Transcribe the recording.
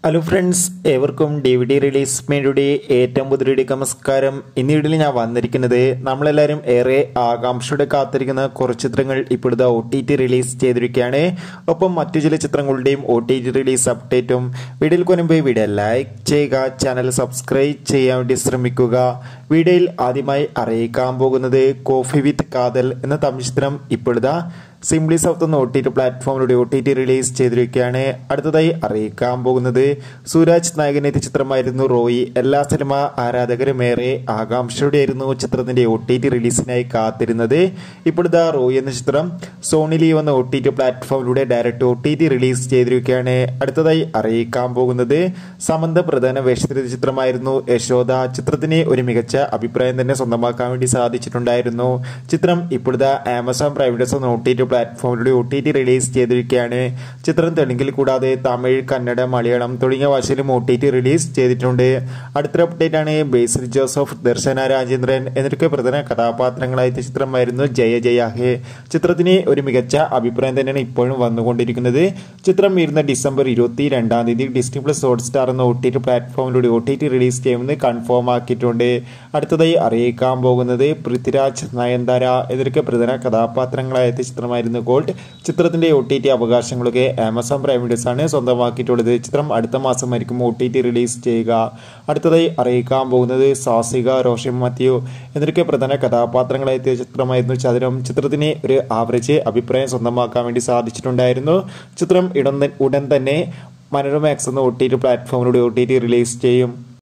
hello friends ഏവർക്കും D V D release മേയുടെ ഏറ്റവും പുതിയ നമസ്കാരം ഇന്ന് വീഡിയോയിൽ ഞാൻ വന്നിരിക്കുന്നത് നമ്മളെല്ലാവരും ഏറെ ആകാംക്ഷയോടെ കാത്തിരിക്കുന്ന കുറച്ച് ചിത്രങ്ങൾ ഇപ്പോഴത്തെ ഒ ടി ടി റിലീസ് ചെയ്തിരിക്കുകയാണ് ഒപ്പം മറ്റു ചില ചിത്രങ്ങളുടെയും ഒ ടി ടി റിലീസ് അപ്ഡേറ്റും വീഡിയോയിൽ കൊനുമ്പ് വീഡിയോ ലൈക്ക് ചെയ്യുക ചാനൽ സബ്സ്ക്രൈബ് ചെയ്യാൻ വേണ്ടി ശ്രമിക്കുക വീഡിയോയിൽ ആദ്യമായി അറിയിക്കാൻ പോകുന്നത് കോഫി വിത്ത് കാതൽ എന്ന തമിഴ് ചിത്രം ഇപ്പോഴത്തെ സിംപ്ലി സൗത്ത് എന്ന ഒ ടി ടി പ്ലാറ്റ്ഫോമിലൂടെ ഒ ടി ടി റിലീസ് ചെയ്തിരിക്കുകയാണ് അടുത്തതായി അറിയിക്കാൻ പോകുന്നത് സൂരാജ് നായകനെത്തിയ ചിത്രമായിരുന്നു റോയി എല്ലാ സിനിമ ആരാധകരും ഏറെ ആകാംക്ഷയോടെയായിരുന്നു ചിത്രത്തിന്റെ ഒ ടി ടി റിലീസിനായി കാത്തിരുന്നത് ഇപ്പോഴത്തെ റോയി എന്ന ചിത്രം സോണി ലീവ് എന്ന ഒ ടി ടി പ്ലാറ്റ്ഫോമിലൂടെ direct O T T release ചെയ്തിരിക്കുകയാണ് അടുത്തതായി അറിയിക്കാൻ പോകുന്നത് സമന്ത പ്രധാന വേഷത്തിലെത്തിയ ചിത്രമായിരുന്നു യശോദ ചിത്രത്തിന് ഒരു മികച്ച അഭിപ്രായം തന്നെ സ്വന്തമാക്കാൻ വേണ്ടി സാധിച്ചിട്ടുണ്ടായിരുന്നു ചിത്രം ഇപ്പോഴത്തെ ആമസോൺ പ്രൈവറ്റസ് എന്ന ഒ ടി ടി പ്ലാറ്റ്ഫോമിലൂടെ ഒ ടി ടി റിലീസ് ചെയ്തിരിക്കുകയാണ് ചിത്രം തെലുങ്കിൽ കൂടാതെ തമിഴ് കന്നഡ മലയാളം തുടങ്ങിയ ഭാഷയിലും ഒ ടി ടി റിലീസ് ചെയ്തിട്ടുണ്ട് അടുത്തൊരു അപ്ഡേറ്റ് ആണ് ബേസിൽ ജോസഫ് ദർശന രാജേന്ദ്രൻ എന്നൊക്കെ പ്രധാന കഥാപാത്രങ്ങളായ ചിത്രമായിരുന്നു ജയ ജയ ഹേ ചിത്രത്തിന് ഒരു മികച്ച അഭിപ്രായം തന്നെയാണ് ഇപ്പോഴും വന്നുകൊണ്ടിരിക്കുന്നത് ചിത്രം വരുന്ന ഡിസംബർ ഇരുപത്തി രണ്ടാം തീയതി ഡിസ്നി പ്ലസ് ഹോട്ട് സ്റ്റാർ എന്ന ഒ ടി ടി പ്ലാറ്റ്ഫോമിലൂടെ ഒ ടി ടി റിലീസ് ചെയ്യുമെന്ന് കൺഫേം ആക്കിയിട്ടുണ്ട് അടുത്തതായി അറിയിക്കാൻ പോകുന്നത് പൃഥ്വിരാജ് നയൻതാര എന്നൊക്കെ പ്രധാന കഥാപാത്രങ്ങളായ ചിത്രമായിരുന്നു ഗോൾഡ് ചിത്രത്തിന്റെ ഒ ടി ടി അവകാശങ്ങളൊക്കെ ആമസോൺ പ്രൈം വീഡിയോസ് ആണ് സ്വന്തമാക്കിയിട്ടുള്ളത് ചിത്രം അടുത്ത മാസമായിരിക്കും ഒ ടി ടി റിലീസ് ചെയ്യുക അടുത്തതായി അറിയിക്കാൻ പോകുന്നത് സാസിക റോഷൻ മാത്യു എന്നൊക്കെ പ്രധാന കഥാപാത്രങ്ങളായ ചിത്രമായിരുന്നു ചതുരം ചിത്രത്തിന് ഒരു ആവറേജ് അഭിപ്രായം സ്വന്തമാക്കാൻ വേണ്ടി സാധിച്ചിട്ടുണ്ടായിരുന്നു ചിത്രം ഇടം ഉടൻ തന്നെ മനോരമ എക്സ് എന്ന ഒ ടി ടി പ്ലാറ്റ്ഫോമിലൂടെ ഒ ടി ടി റിലീസ് ചെയ്യും